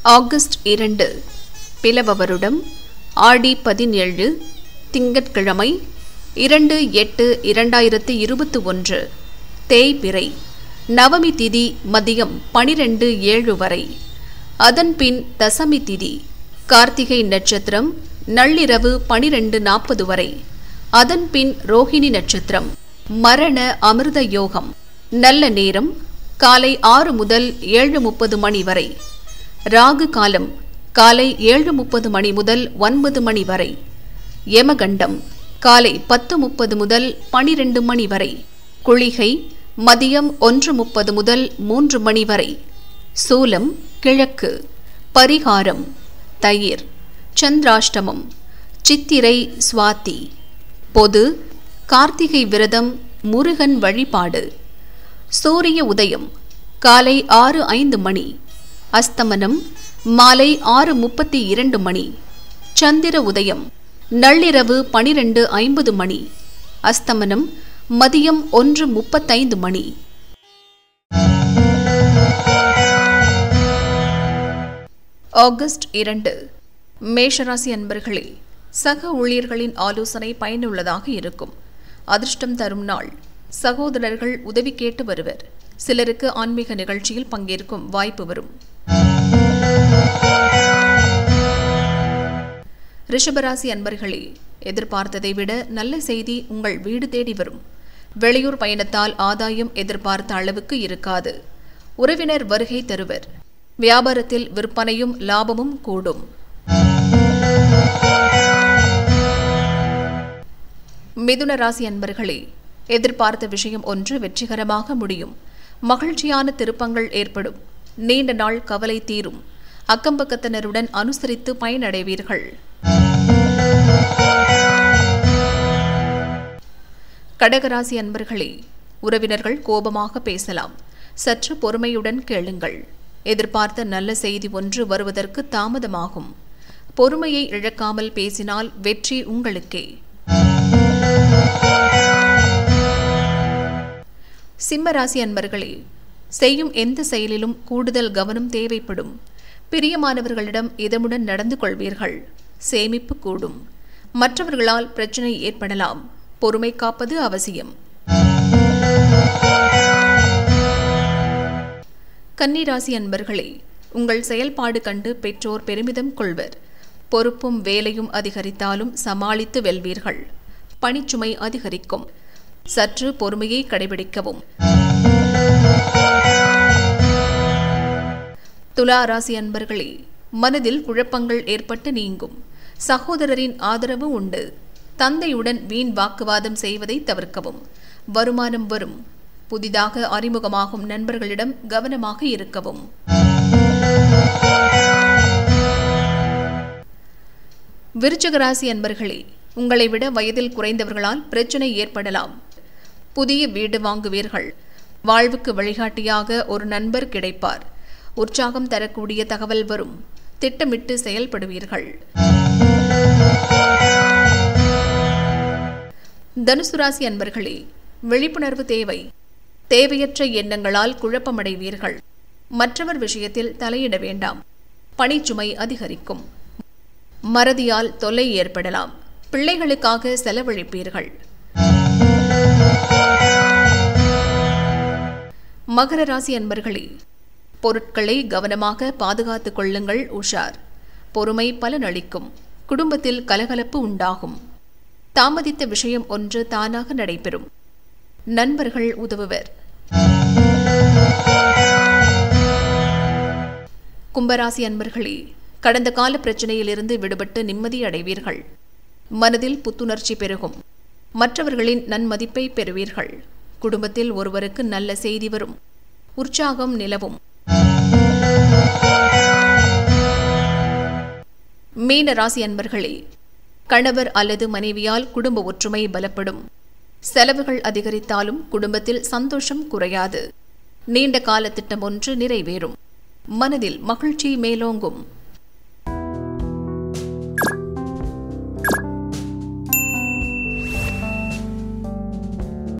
August இரண்டு பிலவ வருடம் ஆடி பதினேழு திங்கட்கிழமை இரண்டு எட்டு இரண்டாயிரத்து இருபத்தி ஒன்று தேய்பிறை நவமி திதி மதியம் பனிரெண்டு ஏழு வரை அதன்பின் தசமி திதி கார்த்திகை நட்சத்திரம் நள்ளிரவு பனிரெண்டு நாற்பது வரை அதன்பின் ரோஹிணி நட்சத்திரம் மரண அமிர்த யோகம் நல்ல நேரம் காலை ஆறு முதல் ஏழு முப்பது மணி வரை ராகு காலம் காலை ஏழு முப்பது மணி முதல் ஒன்பது மணி வரை யமகண்டம் காலை பத்து முப்பது முதல் பனிரெண்டு மணி வரை குளிகை மதியம் ஒன்று முப்பது முதல் மூன்று மணி வரை சூலம் கிழக்கு பரிகாரம் தயிர் சந்திராஷ்டமம் சித்திரை சுவாதி பொது கார்த்திகை விரதம் முருகன் வழிபாடு சூரிய உதயம் காலை ஆறு ஐந்து மணி அஸ்தமனம் மாலை ஆறு முப்பத்தி இரண்டு மணி சந்திர உதயம் நள்ளிரவு பனிரெண்டு ஐம்பது மணி அஸ்தமனம் மதியம் ஒன்று முப்பத்தைந்து மணி ஆகஸ்ட் இரண்டு மேஷராசி அன்பர்களே சக ஊழியர்களின் ஆலோசனை பயனுள்ளதாக இருக்கும் அதிர்ஷ்டம் தரும் நாள் சகோதரர்கள் உதவி கேட்டு வருவர் சிலருக்கு ஆன்மீக நிகழ்ச்சியில் பங்கேற்கும் வாய்ப்பு வரும் ரிஷபராசி அன்பர்களே எதிர்பார்த்ததை விட நல்ல செய்தி உங்கள் வீடு தேடி வரும் வெளியூர் பயணத்தால் ஆதாயம் எதிர்பார்த்த அளவுக்கு இருக்காது உறவினர் வருகை தருவர் வியாபாரத்தில் விற்பனையும் லாபமும் கூடும் மிதுன ராசி அன்பர்களே எதிர்பார்த்த விஷயம் ஒன்று வெற்றிகரமாக முடியும் மகிழ்ச்சியான திருப்பங்கள் ஏற்படும் நீண்ட நாள் கவலை தீரும் அக்கம்பக்கத்தினருடன் அனுசரித்து பயனடைவீர்கள் கடகராசி அன்பர்களே உறவினர்கள் கோபமாக பேசலாம் சற்று பொறுமையுடன் கேளுங்கள் எதிர்பார்த்த நல்ல செய்தி ஒன்று வருவதற்கு தாமதமாகும் பொறுமையை இழக்காமல் பேசினால் வெற்றி உங்களுக்கே சிம்மராசி அன்பர்களே செய்யும் எந்த செயலிலும் கூடுதல் கவனம் தேவைப்படும் பிரியமானவர்களிடம் இதமுடன் நடந்து கொள்வீர்கள் சேமிப்பு கூடும் மற்றவர்களால் பிரச்சனை ஏற்படலாம் பொறுமை காப்பது அவசியம் கன்னிராசி அன்பர்களே உங்கள் செயல்பாடு கண்டு பெற்றோர் பெருமிதம் கொள்வர் பொறுப்பும் வேலையும் அதிகரித்தாலும் சமாளித்து வெல்வீர்கள் பணிச்சுமை அதிகரிக்கும் சற்று பொறுமையை கடைபிடிக்கவும் துலா ராசி அன்பர்களே மனதில் குழப்பங்கள் ஏற்பட்டு நீங்கும் சகோதரரின் ஆதரவு உண்டு தந்தையுடன் வீண் வாக்குவாதம் செய்வதை தவிர்க்கவும் வருமானம் வரும் புதிதாக அறிமுகமாகும் நண்பர்களிடம் கவனமாக இருக்கவும் விருச்சக ராசி அன்பர்களே உங்களை விட வயதில் குறைந்தவர்களால் பிரச்சனை ஏற்படலாம் புதிய வீடு வாங்குவீர்கள் வாழ்வுக்கு வழிகாட்டியாக ஒரு நண்பர் கிடைப்பார் உற்சாகம் தரக்கூடிய தகவல் வரும் திட்டமிட்டு செயல்படுவீர்கள் தனுசு ராசி அன்பர்களே விழிப்புணர்வு தேவை தேவையற்ற எண்ணங்களால் குழப்பமடைவீர்கள் மற்றவர் விஷயத்தில் தலையிட வேண்டாம் பணிச்சுமை அதிகரிக்கும் மறதியால் தொல்லை ஏற்படலாம் பிள்ளைகளுக்காக செலவழிப்பீர்கள் மகர ராசி அன்பர்களே பொருட்களை கவனமாக பாதுகாத்துக் கொள்ளுங்கள் உஷார் பொறுமை பலனளிக்கும் குடும்பத்தில் கலகலப்பு உண்டாகும் தாமதித்த விஷயம் ஒன்று தானாக நடைபெறும் நண்பர்கள் உதவுவர் கும்பராசி அன்பர்களே கடந்த கால பிரச்சனையிலிருந்து விடுபட்டு நிம்மதி அடைவீர்கள் மனதில் புத்துணர்ச்சி பெருகும் மற்றவர்களின் நன்மதிப்பை பெறுவீர்கள் குடும்பத்தில் ஒருவருக்கு நல்ல செய்தி வரும் உற்சாகம் நிலவும் மீன ராசி அன்பர்களே கணவர் அல்லது மனைவியால் குடும்ப ஒற்றுமை பலப்படும் செலவுகள் அதிகரித்தாலும் குடும்பத்தில் சந்தோஷம் குறையாது நீண்ட கால திட்டம் ஒன்று நிறைவேறும் மனதில் மகிழ்ச்சி மேலோங்கும்